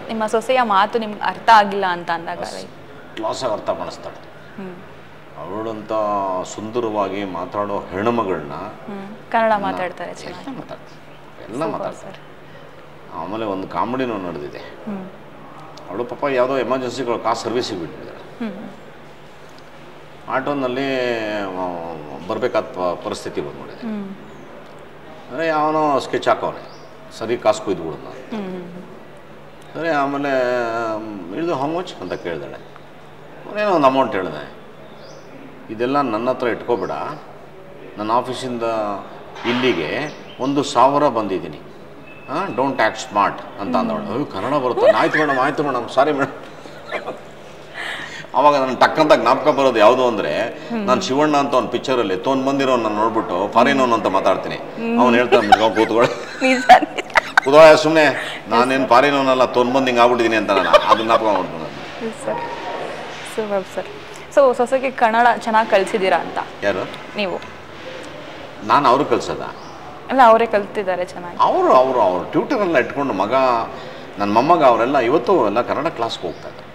ನಿಮ್ಮ ಸೊಸೆಯ ಮಾತು ನಿಮ್ಗೆ ಅರ್ಥ ಆಗಿಲ್ಲ ಅಂತ ಅಂದಾಗ ಕ್ಲಾಸಾಗಿ ಅರ್ಥ ಮಾಡಿಸ್ತಾಳೆ ಹ್ಞೂ ಅವಳಂತ ಸುಂದರವಾಗಿ ಮಾತಾಡೋ ಹೆಣ್ಣುಮಗಳನ್ನ ಹ್ಞೂ ಕನ್ನಡ ಮಾತಾಡ್ತಾರೆ ಚೆನ್ನಾಗಿ ಎಲ್ಲ ಮಾತಾಡ್ತಾಳೆ ಎಲ್ಲ ಮಾತಾಡ್ತಾಳೆ ಆಮೇಲೆ ಒಂದು ಕಾಮಿಡಿನೂ ನಡೆದಿದೆ ಹ್ಞೂ ಅವಳು ಪಾಪ ಯಾವುದೋ ಎಮರ್ಜೆನ್ಸಿಗಳು ಕಾರ್ ಸರ್ವಿಸಿಗೆ ಬಿಟ್ಟಿದ್ದಾರೆ ಹ್ಞೂ ಆಟೋನಲ್ಲಿ ಬರಬೇಕಾದ ಪರಿಸ್ಥಿತಿ ಬಂದ್ಬಿಟ್ಟಿದೆ ಹ್ಞೂ ಅಂದರೆ ಯಾವನೋ ಸ್ಕೆಚ್ ಹಾಕವನೆ ಸರಿ ಕಾಸು ಕೊಯ್ದು ಬಿಡೋಣ ಹ್ಞೂ ಸರಿ ಆಮೇಲೆ ಇಳಿದು ಹೌ ಮಚ್ ಅಂತ ಕೇಳಿದಾಳೆ ಏನೋ ಒಂದು ಅಮೌಂಟ್ ಹೇಳಿದೆ ಇದೆಲ್ಲ ನನ್ನ ಹತ್ರ ಇಟ್ಕೋಬೇಡ ನನ್ನ ಆಫೀಸಿಂದ ಇಲ್ಲಿಗೆ ಒಂದು ಸಾವಿರ ಬಂದಿದ್ದೀನಿ ಹಾಂ ಡೋಂಟ್ ಆ್ಯಕ್ಟ್ ಸ್ಮಾರ್ಟ್ ಅಂತ ಅಂದವಳು ಅಯ್ಯೋ ಕನ್ನಡ ಬರುತ್ತೆ ಆಯ್ತು ಮೇಡಮ್ ಆಯ್ತು ಮೇಡಮ್ ಸಾರಿ ಮೇಡಮ್ ಅವಾಗ ನನ್ನ ಟಕ್ಕಂತ ಜ್ಞಾಪಕ ಬರೋದು ಯಾವುದು ಅಂದರೆ ನಾನು ಶಿವಣ್ಣ ಅಂತ ಒಂದು ಪಿಕ್ಚರಲ್ಲಿ ತೊಗೊಂಡು ಬಂದಿರೋ ನಾನು ನೋಡ್ಬಿಟ್ಟು ಫಾರಿನ್ ಅಂತ ಮಾತಾಡ್ತೀನಿ ಅವ್ನು ಹೇಳ್ತಾನೆ ಕೂತ್ಕೊಳ್ಳಿ ನಿಜ ಉದಯ ಸುಮ್ಮನೆ ನಾನೇನು ಪಾರಿನವನಲ್ಲ ತೊಂಬಂದು ಹಿಂಗೆ ಆಗ್ಬಿಟ್ಟಿದ್ದೀನಿ ಅಂತ ನಾನು ಅದನ್ನ ಜ್ಞಾಪಕ ಮಾಡ್ಕೊಂಡು ಸರ್ ಸೂಪರ್ ಸರ್ ಸೊ ಸೊಸೆಗೆ ಕನ್ನಡ ಚೆನ್ನಾಗಿ ಕಲಿಸಿದ್ದೀರಾ ಅಂತ ಯಾರು ನೀವು ನಾನು ಅವರು ಕಲ್ಸದ ಅಲ್ಲ ಅವರೇ ಕಲ್ತಿದ್ದಾರೆ ಚೆನ್ನಾಗಿ ಅವರು ಅವರು ಅವ್ರು ಟ್ಯೂಟರೆಲ್ಲ ಇಟ್ಕೊಂಡು ಮಗ ನನ್ನ ಮೊಮ್ಮಗ ಅವರೆಲ್ಲ ಇವತ್ತು ಎಲ್ಲ ಕನ್ನಡ ಕ್ಲಾಸ್ಗೆ ಹೋಗ್ತಾ ಇದ್ದಾರೆ